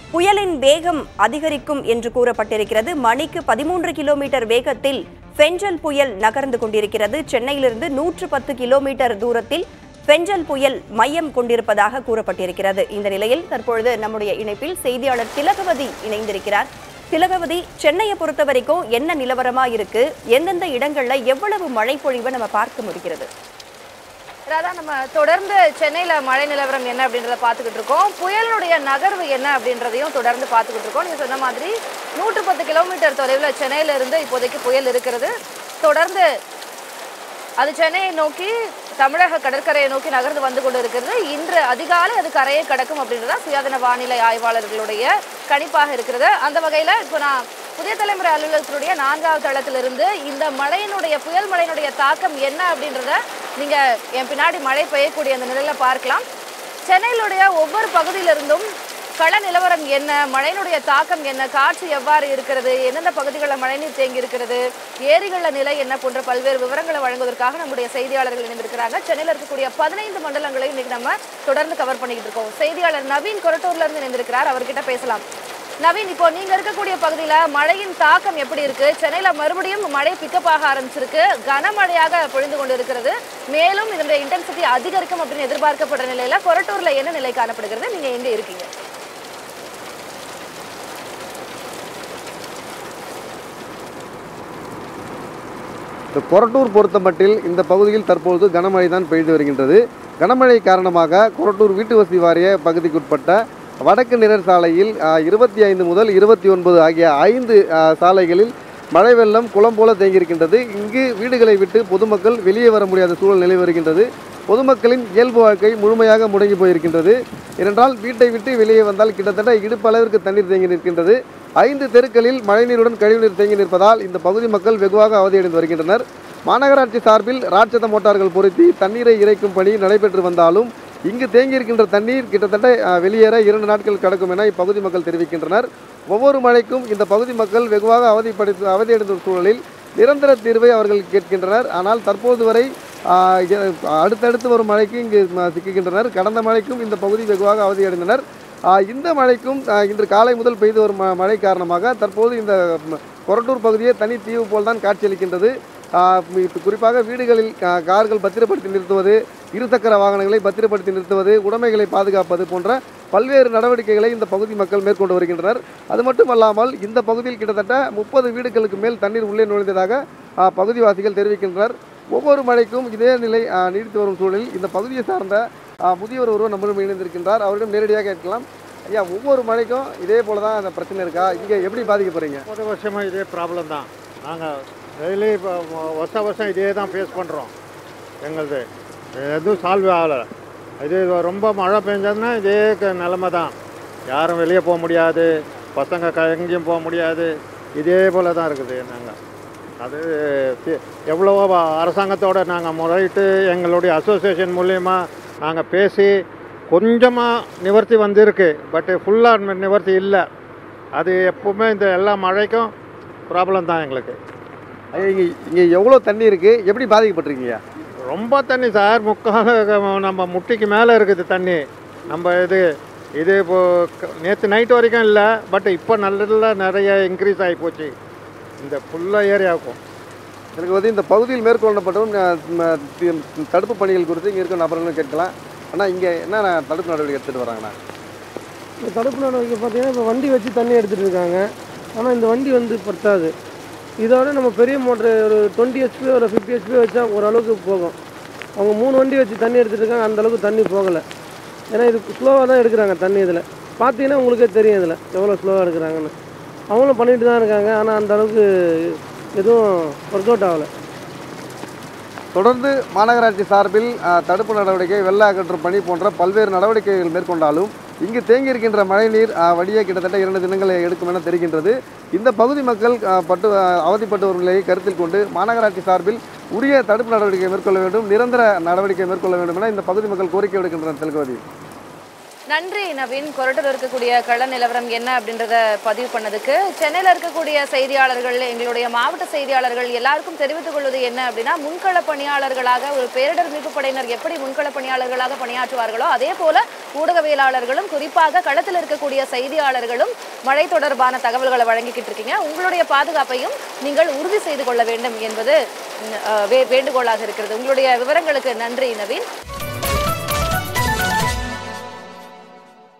புயலின் வேகம் அதிகரிக்கும் என்று கூறப்பட்டிருக்கிறது மணிக்கு பதிமூன்று கிலோமீட்டர் வேகத்தில் ஃபெஞ்சல் புயல் நகர்ந்து கொண்டிருக்கிறது சென்னையிலிருந்து நூற்று பத்து கிலோமீட்டர் தூரத்தில் ஃபெஞ்சல் புயல் மையம் கொண்டிருப்பதாக கூறப்பட்டிருக்கிறது இந்த நிலையில் தற்பொழுது நம்முடைய இணைப்பில் செய்தியாளர் திலகவதி இணைந்திருக்கிறார் திலகவதி சென்னையை பொறுத்த வரைக்கும் என்ன நிலவரமா இருக்கு எந்தெந்த இடங்கள்ல எவ்வளவு மழை பொழிவை நம்ம பார்க்க முடிகிறது ராதா நம்ம தொடர்ந்து சென்னையில மழை நிலவரம் என்ன அப்படின்றத பார்த்துக்கிட்டு இருக்கோம் புயலினுடைய நகர்வு என்ன அப்படின்றதையும் தொடர்ந்து பார்த்துக்கிட்டு இருக்கோம் நீங்க சொன்ன மாதிரி நூற்று பத்து கிலோமீட்டர் தொலைவில் சென்னையில இருந்து இப்போதைக்கு புயல் இருக்கிறது தொடர்ந்து அது சென்னையை நோக்கி தமிழக கடற்கரையை நோக்கி நகர்ந்து வந்து கொண்டு இருக்கிறது இன்று அதிகாலை அது கரையை கடக்கும் அப்படின்றதா சுயாதீன வானிலை ஆய்வாளர்களுடைய கணிப்பாக இருக்கிறது அந்த வகையில் இப்போ நான் புதிய தலைமுறை அலுவலகத்தினுடைய நான்காவது தளத்திலிருந்து இந்த மழையினுடைய புயல் மழையினுடைய தாக்கம் என்ன அப்படின்றத நீங்கள் என் பின்னாடி மழை பெய்யக்கூடிய அந்த நிலையில பார்க்கலாம் சென்னையிலுடைய ஒவ்வொரு பகுதியிலிருந்தும் கள நிலவரம் என்ன மழையினுடைய தாக்கம் என்ன காற்று எவ்வாறு இருக்கிறது எந்தெந்த பகுதிகளில் மழைநீர் தேங்கி இருக்கிறது ஏரிகளில் நிலை என்ன போன்ற பல்வேறு விவரங்களை வழங்குவதற்காக நம்முடைய செய்தியாளர்கள் இணைந்திருக்கிறாங்க சென்னையில் இருக்கக்கூடிய பதினைந்து மண்டலங்களையும் இன்னைக்கு நம்ம தொடர்ந்து கவர் பண்ணிக்கிட்டு இருக்கோம் செய்தியாளர் நவீன் கொரட்டூர்ல இருந்து இணைந்திருக்கிறார் அவர்கிட்ட பேசலாம் நவீன் இப்போ நீங்க இருக்கக்கூடிய பகுதியில மழையின் தாக்கம் எப்படி இருக்கு சென்னையில மறுபடியும் மழை பிக்கப் ஆக ஆரம்பிச்சிருக்கு கனமழையாக பொழிந்து கொண்டு இருக்கிறது மேலும் இதனுடைய இன்டென்சிட்டி அதிகரிக்கும் அப்படின்னு எதிர்பார்க்கப்படுற நிலையில கொரட்டூர்ல என்ன நிலை காணப்படுகிறது நீங்க எங்க இருக்கீங்க இந்த கொரட்டூர் பொறுத்தமட்டில் இந்த பகுதியில் தற்பொழுது கனமழை தான் பெய்து வருகின்றது கனமழை காரணமாக கொரட்டூர் வீட்டு வசதி வாரிய பகுதிக்குட்பட்ட வடக்கு நிழற் சாலையில் இருபத்தி ஐந்து முதல் இருபத்தி ஒன்பது ஆகிய ஐந்து ஆ, சாலைகளில் மழை வெள்ளம் குளம் போல தேங்கியிருக்கின்றது இங்கு வீடுகளை விட்டு பொதுமக்கள் வெளியே வர முடியாத சூழல் நிலை வருகின்றது பொதுமக்களின் இயல்பு வாழ்க்கை முழுமையாக முடங்கி போயிருக்கின்றது ஏனென்றால் வீட்டை விட்டு வெளியே வந்தால் கிட்டத்தட்ட இடுப்பு அளவிற்கு தண்ணீர் தேங்கி நிற்கின்றது ஐந்து தெருக்களில் மழைநீருடன் கழிவுநீர் தேங்கி நிற்பதால் இந்த பகுதி மக்கள் வெகுவாக அவதியடைந்து வருகின்றனர் மாநகராட்சி சார்பில் ராட்சத மோட்டார்கள் பொருத்தி தண்ணீரை இறைக்கும் பணி நடைபெற்று வந்தாலும் இங்கு தேங்கியிருக்கின்ற தண்ணீர் கிட்டத்தட்ட அஹ், வெளியேற இரண்டு நாட்கள் கடக்கும் என இப்பகுதி மக்கள் தெரிவிக்கின்றனர் ஒவ்வொரு மழைக்கும் இந்த பகுதி மக்கள் வெகுவாக அவதிப்படுத்தி அவதியடைந்த சூழலில் நிரந்தர தீர்வை அவர்கள் கேட்கின்றனர் ஆனால் தற்போது வரை ஆஹ், எ- அடுத்தடுத்து வரும் மழைக்கு இங்கு ம- சிக்குகின்றனர் கடந்த மழைக்கும் இந்த பகுதி வெகுவாக அவதியடைந்தனர் ஆஹ், இந்த மழைக்கும் ஆஹ், இன்று காலை முதல் பெய்து வரும் ம- மழை காரணமாக தற்போது இந்த ம- கொரட்டூர் பகுதியே தனி தீவு போல் தான் காட்சியளிக்கின்றது ஆஹ், இப்ப குறிப்பாக வீடுகளில் கா- கார்கள் பத்திரப்படுத்தி நிறுத்துவது இருசக்கர வாகனங்களை பத்திரப்படுத்தி நிறுத்துவது உடைமைகளை பாதுகாப்பது போன்ற பல்வேறு நடவடிக்கைகளை இந்த பகுதி மக்கள் மேற்கொண்டு வருகின்றனர் அது மட்டுமல்லாமல் இந்த பகுதியில் கிட்டத்தட்ட முப்பது வீடுகளுக்கு மேல் தண்ணீர் உள்ளே நுழைந்ததாக ஆஹ், பகுதிவாசிகள் தெரிவிக்கின்றனர் ஒவ்வொரு மழைக்கும் இதே நிலை ஆஹ், நீடித்து வரும் சூழலில் இந்த பகுதியை சார்ந்த ஆஹ், முதியவர் ஒருவர் நம்மளும் இணைந்திருக்கின்றார் அவரிடம் நேரடியாக கேட்கலாம் ஐயா ஒவ்வொரு மழைக்கும் இதே போல தான் அந்த பிரச்சனை இருக்கா இங்கே எப்படி பாதிக்க போறீங்க ஒரு வருஷமாக இதே ப்ராப்ளம் தான் நாங்கள் டெய்லி இப்போ வருஷம் வருஷம் இதே தான் ஃபேஸ் பண்ணுறோம் எங்களுது எதுவும் சால்வ் ஆகலை இது ரொம்ப மழை பெஞ்சதுன்னா இதே க- நிலமை தான் யாரும் வெளியே போக முடியாது பசங்க க எங்கேயும் போக முடியாது இதே போல் தான் இருக்குது நாங்கள் அது தி- எவ்வளவோ வ- அரசாங்கத்தோட நாங்கள் முறையிட்டு எங்களுடைய அசோசியேஷன் மூலயமா நாங்கள் பேசி கொஞ்சமாக நிவர்த்தி வந்திருக்கு பட்டு ஃபுல்லாக நிவர்த்தி இல்லை அது எப்பவுமே இந்த எல்லா மழைக்கும் ப்ராப்ளம் தான் எங்களுக்கு ஐயா இங்கே இங்கே எவ்வளோ தண்ணி இருக்குது எப்படி பாதிக்கப்பட்டிருக்கீங்க ரொம்ப தண்ணி சார் முக்கால் நம்ம முட்டிக்கு மேலே இருக்குது தண்ணி நம்ம இது இது இப்போ நேற்று நைட் வரைக்கும் இல்லை பட் இப்போ நல்லா நிறைய இன்க்ரீஸ் ஆகி போச்சு இந்த ஃபுல்லாக ஏரியாவுக்கும் எனக்கு வந்து இந்த பகுதியில் மேற்கொள்ளப்படும் அஹ், ம, தி- தடுப்பு பணிகள் குறித்து இங்கே இருக்கிற நபர்களும் கேட்கலாம் ஆனால் இங்கே என்ன தடுப்பு நடவடிக்கை எடுத்துகிட்டு வராங்கண்ணா இந்த தடுப்பு நடவடிக்கை பார்த்தீங்கன்னா இப்போ வண்டி வச்சு தண்ணி எடுத்துகிட்டு இருக்காங்க ஆனால் இந்த வண்டி வந்து பத்தாது இதோட நம்ம பெரிய மோட்ரு ஒரு டுவெண்ட்டி ஹெச்பி ஒரு ஃபிஃப்டி ஹெச்பி வச்சா ஓரளவுக்கு போகும் அவங்க மூணு வண்டி வச்சு தண்ணி எடுத்துகிட்டு இருக்காங்க அந்த அளவுக்கு தண்ணி போகலை ஏன்னா இது ஸ்லோவாக தான் எடுக்கிறாங்க தண்ணி இதில் பார்த்தீங்கன்னா உங்களுக்கே தெரியும் இதில் எவ்வளோ ஸ்லோவாக எடுக்கிறாங்கன்னு அவங்களும் பண்ணிட்டு தான் இருக்காங்க ஆனால் அந்த அளவுக்கு எதுவும் ஒர்க் அவுட் ஆகலை தொடர்ந்து மாநகராட்சி சார்பில் அஹ், தடுப்பு நடவடிக்கை வெள்ள அகற்றும் பணி போன்ற பல்வேறு நடவடிக்கைகள் மேற்கொண்டாலும் இங்கு தேங்கியிருக்கின்ற மழைநீர் அஹ், வடிய கிட்டத்தட்ட இரண்டு தினங்களை எடுக்கும் என தெரிகின்றது இந்த பகுதி மக்கள் அஹ், பட்டு அஹ், அவதிப்பட்டு வரும் நிலையை கருத்தில் கொண்டு மாநகராட்சி சார்பில் உரிய தடுப்பு நடவடிக்கை மேற்கொள்ள வேண்டும் நிரந்தர நடவடிக்கை மேற்கொள்ள வேண்டும் என இந்த பகுதி மக்கள் கோரிக்கை விடுக்கின்றனர் தெல்கவதி நன்றி நவீன் கொரட்டூர் இருக்கக்கூடிய கள நிலவரம் என்ன அப்படின்றத பதிவு பண்ணதுக்கு சென்னையில் இருக்கக்கூடிய செய்தியாளர்கள் எங்களுடைய மாவட்ட செய்தியாளர்கள் எல்லாருக்கும் தெரிவித்துக் கொள்வது என்ன அப்படின்னா முன்கள பணியாளர்களாக ஒரு பேரிடர் மீட்பு படையினர் எப்படி முன்கள பணியாளர்களாக பணியாற்றுவார்களோ அதே போல ஊடகவியலாளர்களும் குறிப்பாக களத்தில் இருக்கக்கூடிய செய்தியாளர்களும் மழை தொடர்பான தகவல்களை வழங்கிக்கிட்டு இருக்கீங்க உங்களுடைய பாதுகாப்பையும் நீங்கள் உறுதி செய்து கொள்ள வேண்டும் என்பது ம், அஹ், வே- வேண்டுகோளாக இருக்கிறது உங்களுடைய விவரங்களுக்கு நன்றி நவீன்